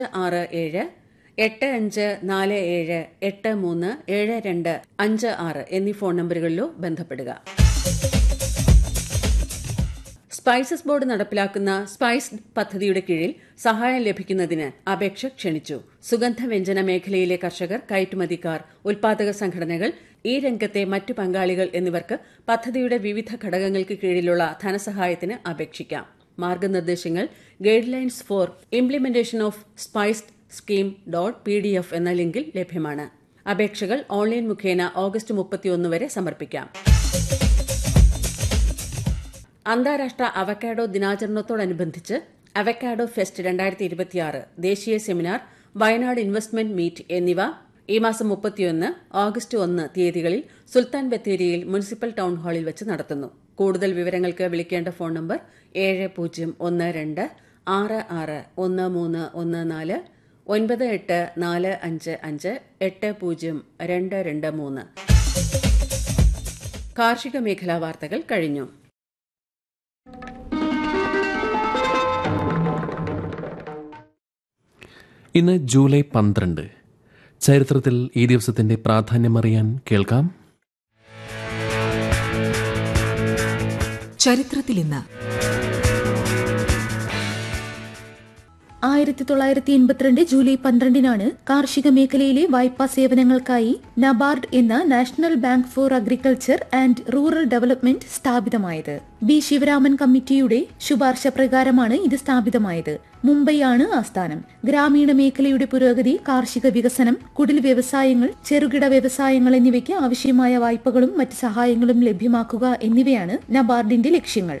ആറ് ഏഴ് എട്ട് അഞ്ച് നാല് ഏഴ് എട്ട് മൂന്ന് ഏഴ് രണ്ട് അഞ്ച് ആറ് എന്നീ ഫോൺ നമ്പറുകളിലോ ബന്ധപ്പെടുക സ്പൈസസ് ബോർഡ് നടപ്പിലാക്കുന്ന സ്പൈസ് പദ്ധതിയുടെ കീഴിൽ സഹായം ലഭിക്കുന്നതിന് അപേക്ഷ ക്ഷണിച്ചു സുഗന്ധവ്യഞ്ജന മേഖലയിലെ കർഷകർ കയറ്റുമതിക്കാർ ഉൽപാദക സംഘടനകൾ ഈ രംഗത്തെ മറ്റു പങ്കാളികൾ എന്നിവർക്ക് പദ്ധതിയുടെ വിവിധ ഘടകങ്ങൾക്ക് കീഴിലുള്ള ധനസഹായത്തിന് അപേക്ഷിക്കാം മാർഗനിർദ്ദേശങ്ങൾ guidelines for implementation of SPICED scheme dot P D F എന്ന ലിങ്കിൽ ലഭ്യമാണ് അപേക്ഷകൾ ഓൺലൈൻ മുഖേന ഓഗസ്റ്റ് മുപ്പത്തിയൊന്ന് വരെ സമർപ്പിക്കാം അന്താരാഷ്ട്ര അവക്കാഡോ ദിനാചരണത്തോടനുബന്ധിച്ച് അവക്കാഡോ ഫെസ്റ്റ് രണ്ടായിരത്തി ഇരുപത്തിയാറ് ദേശീയ സെമിനാർ വയനാട് ഇൻവെസ്റ്റ്മെന്റ് മീറ്റ് എന്നിവ ഈ മാസം മുപ്പത്തിയൊന്ന് ഓഗസ്റ്റ് ഒന്ന് തീയതികളിൽ സുൽത്താൻ ബത്തേരിയിൽ മുനിസിപ്പൽ ടൌൺ ഹാളിൽ വെച്ച് നടത്തുന്നു കൂടുതൽ വിവരങ്ങൾക്ക് വിളിക്കേണ്ട ഫോൺ നമ്പർ ഏഴ് പൂജ്യം ഒന്ന് രണ്ട് ആറ് ആറ് ഒന്ന് മൂന്ന് ഒന്ന് നാല് ഒൻപത് എട്ട് നാല് അഞ്ച് അഞ്ച് എട്ട് പൂജ്യം രണ്ട് രണ്ട് മൂന്ന് കാർഷിക മേഖലാ വാർത്തകൾ കഴിഞ്ഞു ഇന്ന് ജൂലൈ പന്ത്രണ്ട് ചരിത്രത്തിൽ ഈ ദിവസത്തിന്റെ പ്രാധാന്യമറിയാൻ കേൾക്കാം ചരിത്രത്തിൽ ഇന്ന് ആയിരത്തി തൊള്ളായിരത്തി എൺപത്തിരണ്ട് ജൂലൈ പന്ത്രണ്ടിനാണ് കാർഷിക മേഖലയിലെ വായ്പാ സേവനങ്ങൾക്കായി നബാർഡ് എന്ന national bank for agriculture and rural development സ്ഥാപിതമായത് ബി ശിവരാമൻ കമ്മിറ്റിയുടെ ശുപാർശ പ്രകാരമാണ് ഇത് സ്ഥാപിതമായത് മുംബൈയാണ് ആസ്ഥാനം ഗ്രാമീണ മേഖലയുടെ പുരോഗതി കാർഷിക വികസനം കുടിൽ വ്യവസായങ്ങൾ ചെറുകിട വ്യവസായങ്ങൾ എന്നിവയ്ക്ക് ആവശ്യമായ വായ്പകളും മറ്റ് സഹായങ്ങളും ലഭ്യമാക്കുക എന്നിവയാണ് നബാർഡിന്റെ ലക്ഷ്യങ്ങൾ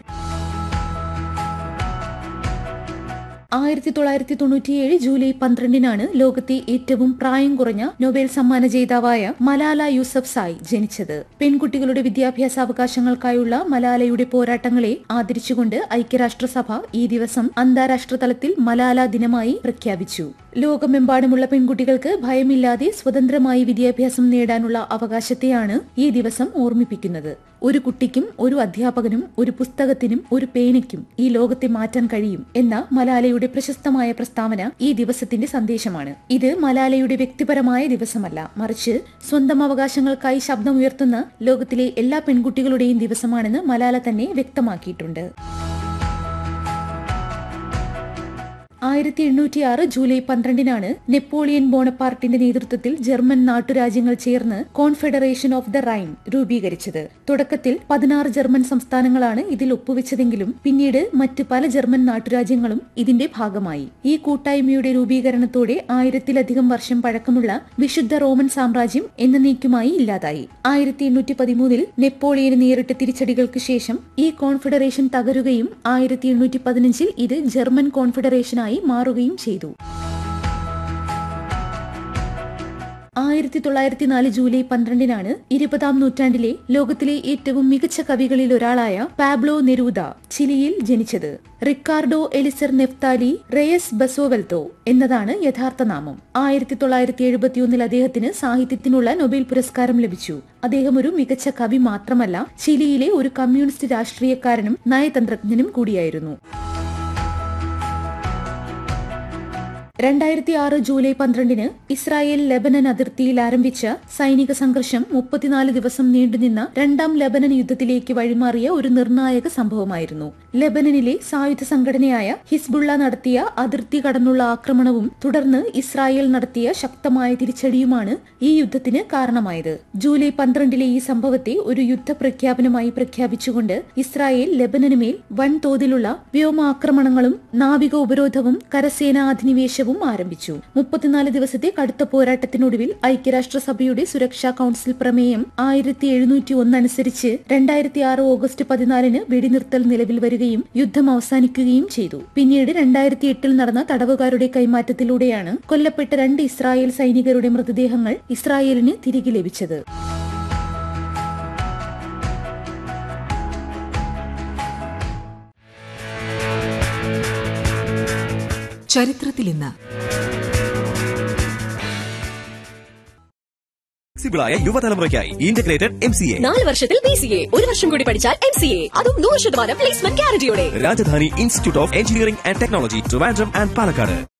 ആയിരത്തി തൊള്ളായിരത്തി തൊണ്ണൂറ്റിയേഴ് ജൂലൈ പന്ത്രണ്ടിനാണ് ലോകത്തെ ഏറ്റവും പ്രായം കുറഞ്ഞ നൊബേൽ സമ്മാന ജേതാവായ മലാല യൂസഫ് സായ് ജനിച്ചത് പെൺകുട്ടികളുടെ വിദ്യാഭ്യാസ അവകാശങ്ങൾക്കായുള്ള മലാലയുടെ പോരാട്ടങ്ങളെ ആദരിച്ചുകൊണ്ട് ഐക്യരാഷ്ട്രസഭ ഈ ദിവസം അന്താരാഷ്ട്ര തലത്തിൽ മലാല ദിനമായി പ്രഖ്യാപിച്ചു ലോകമെമ്പാടുമുള്ള പെൺകുട്ടികൾക്ക് ഭയമില്ലാതെ സ്വതന്ത്രമായി വിദ്യാഭ്യാസം നേടാനുള്ള അവകാശത്തെയാണ് ഈ ദിവസം ഓർമ്മിപ്പിക്കുന്നത് ഒരു കുട്ടിക്കും ഒരു അധ്യാപകനും ഒരു പുസ്തകത്തിനും ഒരു പേനയ്ക്കും ഈ ലോകത്തെ മാറ്റാൻ കഴിയും എന്ന മലാലയുടെ പ്രശസ്തമായ പ്രസ്താവന ഈ ദിവസത്തിന്റെ സന്ദേശമാണ് ഇത് മലാലയുടെ വ്യക്തിപരമായ ദിവസമല്ല മറിച്ച് സ്വന്തം അവകാശങ്ങൾക്കായി ശബ്ദമുയർത്തുന്ന ലോകത്തിലെ എല്ലാ പെൺകുട്ടികളുടെയും ദിവസമാണെന്ന് മലാല തന്നെ വ്യക്തമാക്കിയിട്ടുണ്ട് ആയിരത്തി എണ്ണൂറ്റിയാറ് ജൂലൈ പന്ത്രണ്ടിനാണ് നെപ്പോളിയൻ ബോണപ്പാർട്ടിന്റെ നേതൃത്വത്തിൽ ജർമ്മൻ നാട്ടുരാജ്യങ്ങൾ ചേർന്ന് കോൺഫെഡറേഷൻ ഓഫ് ദ റൈൻ രൂപീകരിച്ചത് തുടക്കത്തിൽ പതിനാറ് ജർമ്മൻ സംസ്ഥാനങ്ങളാണ് ഇതിൽ ഒപ്പുവെച്ചതെങ്കിലും പിന്നീട് മറ്റ് പല ജർമ്മൻ നാട്ടുരാജ്യങ്ങളും ഇതിന്റെ ഭാഗമായി ഈ കൂട്ടായ്മയുടെ രൂപീകരണത്തോടെ ആയിരത്തിലധികം വർഷം പഴക്കമുള്ള വിശുദ്ധ റോമൻ സാമ്രാജ്യം എന്നേക്കുമായി ഇല്ലാതായി ആയിരത്തി എണ്ണൂറ്റി പതിമൂന്നിൽ നെപ്പോളിയന് നേരിട്ട തിരിച്ചടികൾക്ക് ശേഷം ഈ കോൺഫെഡറേഷൻ തകരുകയും ആയിരത്തി എണ്ണൂറ്റി പതിനഞ്ചിൽ ഇത് ജർമ്മൻ കോൺഫെഡറേഷനായി മാറുകയും ചെയ്തു ആയിരത്തി തൊള്ളായിരത്തി നാല് ജൂലൈ പന്ത്രണ്ടിനാണ് ഇരുപതാം നൂറ്റാണ്ടിലെ ലോകത്തിലെ ഏറ്റവും മികച്ച കവികളിൽ ഒരാളായ പാബ്ലോ നെരൂദ ചിലിയിൽ ജനിച്ചത് റിക്കാർഡോ എലിസർ നെഫ്താലി റെയസ് ബസോവെൽത്തോ എന്നതാണ് യഥാർത്ഥ നാമം ആയിരത്തി തൊള്ളായിരത്തി എഴുപത്തിയൊന്നിൽ അദ്ദേഹത്തിന് സാഹിത്യത്തിനുള്ള നൊബേൽ പുരസ്കാരം ലഭിച്ചു അദ്ദേഹം ഒരു മികച്ച കവി മാത്രമല്ല ചിലിയിലെ ഒരു കമ്മ്യൂണിസ്റ്റ് രാഷ്ട്രീയക്കാരനും നയതന്ത്രജ്ഞനും കൂടിയായിരുന്നു രണ്ടായിരത്തി ആറ് ജൂലൈ പന്ത്രണ്ടിന് ഇസ്രായേൽ ലെബനൻ അതിർത്തിയിൽ ആരംഭിച്ച സൈനിക സംഘർഷം മുപ്പത്തിനാല് ദിവസം നീണ്ടുനിന്ന രണ്ടാം ലെബനൻ യുദ്ധത്തിലേക്ക് വഴിമാറിയ ഒരു നിർണായക സംഭവമായിരുന്നു ലെബനനിലെ സായുധ സംഘടനയായ ഹിസ്ബുള്ള നടത്തിയ അതിർത്തി കടന്നുള്ള ആക്രമണവും തുടർന്ന് ഇസ്രായേൽ നടത്തിയ ശക്തമായ തിരിച്ചടിയുമാണ് ഈ യുദ്ധത്തിന് കാരണമായത് ജൂലൈ പന്ത്രണ്ടിലെ ഈ സംഭവത്തെ ഒരു യുദ്ധപ്രഖ്യാപനമായി പ്രഖ്യാപിച്ചുകൊണ്ട് ഇസ്രായേൽ ലെബനനുമേൽ വൻതോതിലുള്ള വ്യോമാക്രമണങ്ങളും നാവിക ഉപരോധവും കരസേനാ അധിനിവേശവും യുദ്ധവും ആരംഭിച്ചു മുപ്പത്തിനാല് ദിവസത്തെ കടുത്ത പോരാട്ടത്തിനൊടുവിൽ ഐക്യരാഷ്ട്രസഭയുടെ സുരക്ഷാ കൌൺസിൽ പ്രമേയം ആയിരത്തി എഴുന്നൂറ്റി ഒന്ന് അനുസരിച്ച് രണ്ടായിരത്തി ആറ് ഓഗസ്റ്റ് പതിനാലിന് വെടിനിർത്തൽ നിലവിൽ വരികയും യുദ്ധം അവസാനിക്കുകയും ചെയ്തു പിന്നീട് രണ്ടായിരത്തി എട്ടിൽ നടന്ന തടവുകാരുടെ കൈമാറ്റത്തിലൂടെയാണ് കൊല്ലപ്പെട്ട രണ്ട് ഇസ്രായേൽ സൈനികരുടെ മൃതദേഹങ്ങൾ ഇസ്രായേലിന് തിരികെ ലഭിച്ചത് ചരിത്രത്തിൽ ഇന്ന് ഫ്ലെക്സിബിളായ യുവതലമുറയ്ക്കായി ഇന്റഗ്രേറ്റഡ് എം സി എ നാല് വർഷത്തിൽ ബി സി എ ഒരു വർഷം കൂടി പഠിച്ചാൽ എം സി എ അതും നൂറ് ശതമാനം പ്ലേസ്മെന്റ് ഗ്യാരണ്ടിയോടെ Rajadhani institute of engineering and technology Trivandrum and Palakkad